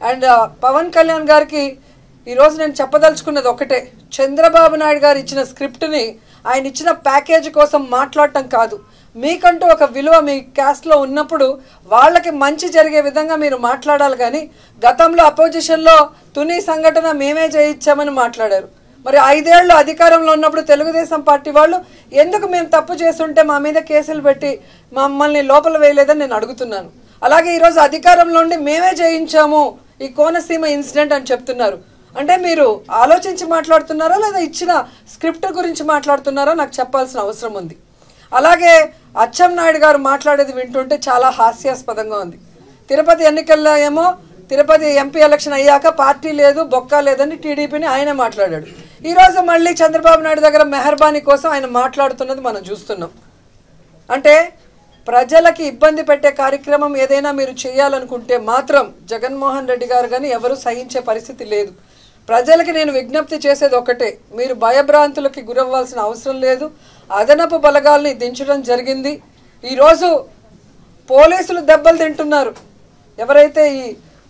and Pawan Kalyan గారికి ఈరోజు నేను చెప్పదలుచుకున్నది ఒకటే చంద్రబాబు నాయుడు గారు ఇచ్చిన స్క్రిప్ట్ని ఆయన ఇచ్చిన ప్యాకేజ్ కోసం మాట్లాడటం కాదు మీకంటూ ఒక విలువ మీ క్యాస్ట్లో ఉన్నప్పుడు వాళ్ళకి మంచి జరిగే విధంగా మీరు మాట్లాడాలి కానీ గతంలో అపోజిషన్లో తుని సంఘటన మేమే చేయించామని మాట్లాడారు మరి ఐదేళ్లు అధికారంలో ఉన్నప్పుడు తెలుగుదేశం పార్టీ వాళ్ళు ఎందుకు మేము తప్పు చేస్తుంటే మా మీద కేసులు పెట్టి మమ్మల్ని లోపల వేయలేదని నేను అడుగుతున్నాను అలాగే ఈరోజు అధికారంలో ఉండి మేమే చేయించాము ఈ కోనసీమ ఇన్సిడెంట్ అని చెప్తున్నారు అంటే మీరు ఆలోచించి మాట్లాడుతున్నారా లేదా ఇచ్చిన స్క్రిప్ట్ గురించి మాట్లాడుతున్నారా నాకు చెప్పాల్సిన అవసరం ఉంది అలాగే అచ్చెం నాయుడు గారు మాట్లాడేది వింటుంటే చాలా హాస్యాస్పదంగా ఉంది తిరుపతి ఎన్నికల్లో ఏమో తిరుపతి ఎంపీ ఎలక్షన్ అయ్యాక పార్టీ లేదు బొక్క లేదని టీడీపీని ఆయనే మాట్లాడాడు ఈరోజు మళ్ళీ చంద్రబాబు నాయుడు దగ్గర మెహర్బానీ కోసం ఆయన మాట్లాడుతున్నది మనం చూస్తున్నాం అంటే ప్రజలకి ఇబ్బంది పెట్టే కార్యక్రమం ఏదైనా మీరు చేయాలనుకుంటే మాత్రం జగన్మోహన్ రెడ్డి గారు కానీ ఎవరు సహించే పరిస్థితి లేదు ప్రజలకి నేను విజ్ఞప్తి చేసేది ఒకటే మీరు భయభ్రాంతులకి గురవ్వాల్సిన అవసరం లేదు అదనపు బలగాల్ని దించడం జరిగింది ఈరోజు పోలీసులు దెబ్బలు తింటున్నారు ఎవరైతే ఈ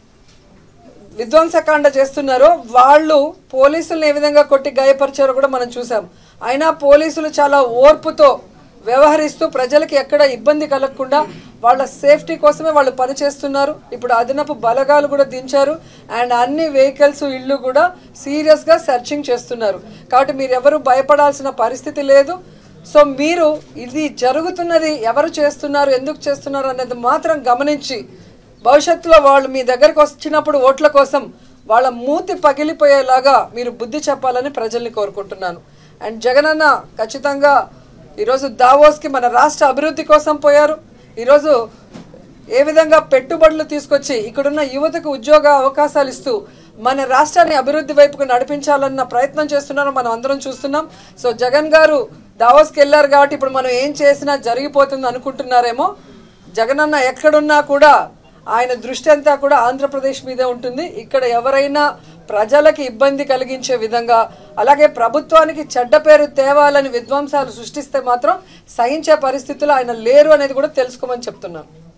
విధ్వంసకాండ చేస్తున్నారో వాళ్ళు పోలీసులను ఏ విధంగా కొట్టి గాయపరిచారో కూడా మనం చూసాం అయినా పోలీసులు చాలా ఓర్పుతో వ్యవహరిస్తూ ప్రజలకి ఎక్కడ ఇబ్బంది కలగకుండా వాళ్ళ సేఫ్టీ కోసమే వాళ్ళు పనిచేస్తున్నారు ఇప్పుడు అదనపు బలగాలు కూడా దించారు అండ్ అన్ని వెహికల్స్ ఇళ్ళు కూడా సీరియస్గా సెర్చింగ్ చేస్తున్నారు కాబట్టి మీరు ఎవరు భయపడాల్సిన పరిస్థితి లేదు సో మీరు ఇది జరుగుతున్నది ఎవరు చేస్తున్నారు ఎందుకు చేస్తున్నారు అనేది మాత్రం గమనించి భవిష్యత్తులో వాళ్ళు మీ దగ్గరకు వచ్చినప్పుడు ఓట్ల కోసం వాళ్ళ మూతి పగిలిపోయేలాగా మీరు బుద్ధి చెప్పాలని ప్రజల్ని కోరుకుంటున్నాను అండ్ జగనన్న ఖచ్చితంగా ఈరోజు దావోస్కి మన రాష్ట్ర అభివృద్ధి కోసం పోయారు ఈరోజు ఏ విధంగా పెట్టుబడులు తీసుకొచ్చి ఇక్కడున్న యువతకు ఉద్యోగ అవకాశాలు ఇస్తూ మన రాష్ట్రాన్ని అభివృద్ధి వైపుకు నడిపించాలన్న ప్రయత్నం చేస్తున్నారో మనం అందరం చూస్తున్నాం సో జగన్ గారు దావోస్కి వెళ్ళారు కాబట్టి ఇప్పుడు మనం ఏం చేసినా జరిగిపోతుంది అనుకుంటున్నారేమో జగనన్న ఎక్కడున్నా కూడా ఆయన దృష్టి అంతా కూడా ఆంధ్రప్రదేశ్ మీదే ఉంటుంది ఇక్కడ ఎవరైనా ప్రజలకి ఇబ్బంది కలిగించే విధంగా అలాగే ప్రభుత్వానికి చెడ్డ పేరు తేవాలని విధ్వంసాలు సృష్టిస్తే మాత్రం సహించే పరిస్థితులు ఆయన లేరు అనేది కూడా తెలుసుకోమని చెప్తున్నాను